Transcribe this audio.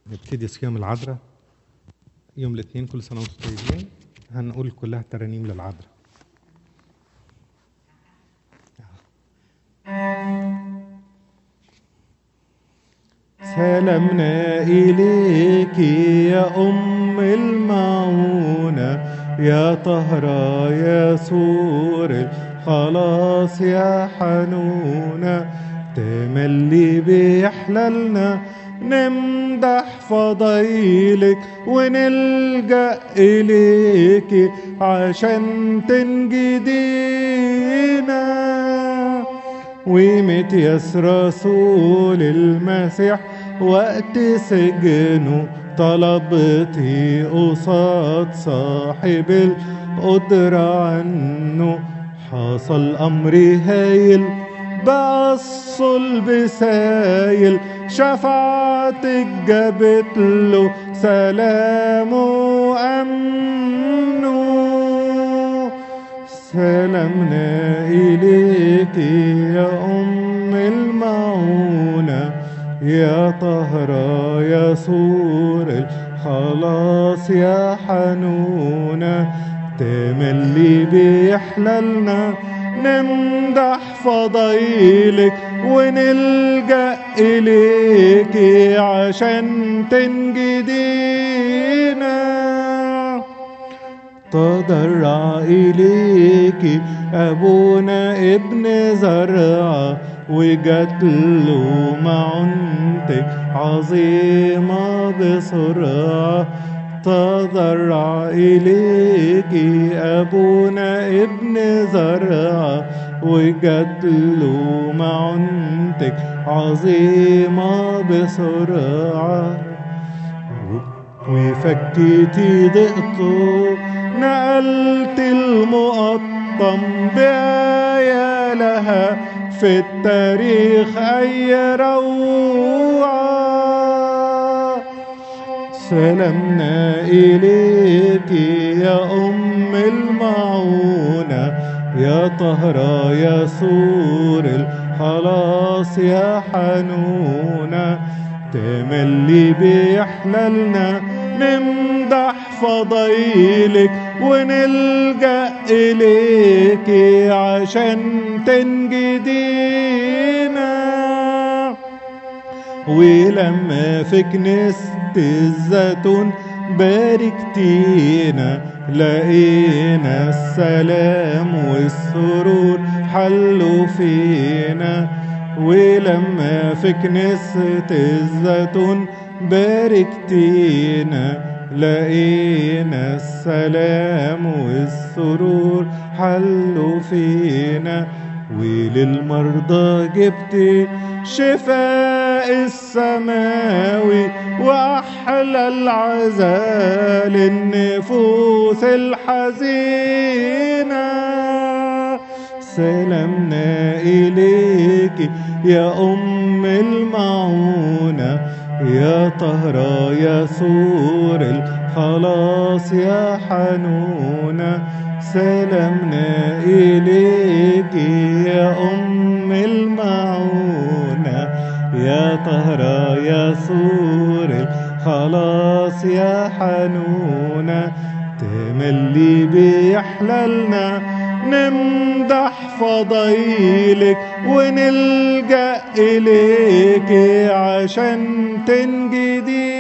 نبتدي صيام العذراء يوم الاثنين كل سنة وانتم طيبين هنقول كلها ترانيم للعذراء سلامنا إليك يا أم المعونة يا طهرة يا سور الخلاص يا حنونة تملي بيحللنا نمدح فضيلك ونلجأ إليك عشان تنجدينا ومتياس رسول المسيح وقت سجنه طلبتي قصاد صاحب القدرة عنه حصل أمر هايل بقى الصلب سايل شفاعتك جابت له سلام وأمنه سلامنا إليك يا أم المعونة يا طهرة يا سور الخلاص يا حنونة تملي بيحللنا نمدح فضيلك ونلجأ إليك عشان تنجدينا تضرع إليك أبونا ابن زرع وجات له معنتك عظيمة بسرعة تضرع إليك أبونا ابن زرع وجات له معنتك عظيمة بسرعة وفكيتي ضئته نقلت المقطم بآية لها في التاريخ أي روعة سلامنا إليك يا أم المعونة يا طهرة يا سور الخلاص يا حنونة تملي بيحللنا نمدح فضيلك ونلجأ إليك عشان تنجدينا ولما في كنيسة الزيتون باركتينا لقينا السلام والسرور حلوا فينا ولما في كنيسة الزيتون باركتينا لقينا السلام والسرور حلوا فينا وللمرضى جبت شفاء السماوي وأحلى العزاء للنفوس الحزينة سلامنا إليك يا أم المعونة يا طهرة يا سور الخلاص يا حنونة سلامنا إليك يا أم المعونة يا طهرة يا سور الخلاص يا حنونة تملي بيحللنا نمدح فضيلك ونلجأ إليك عشان تنجدي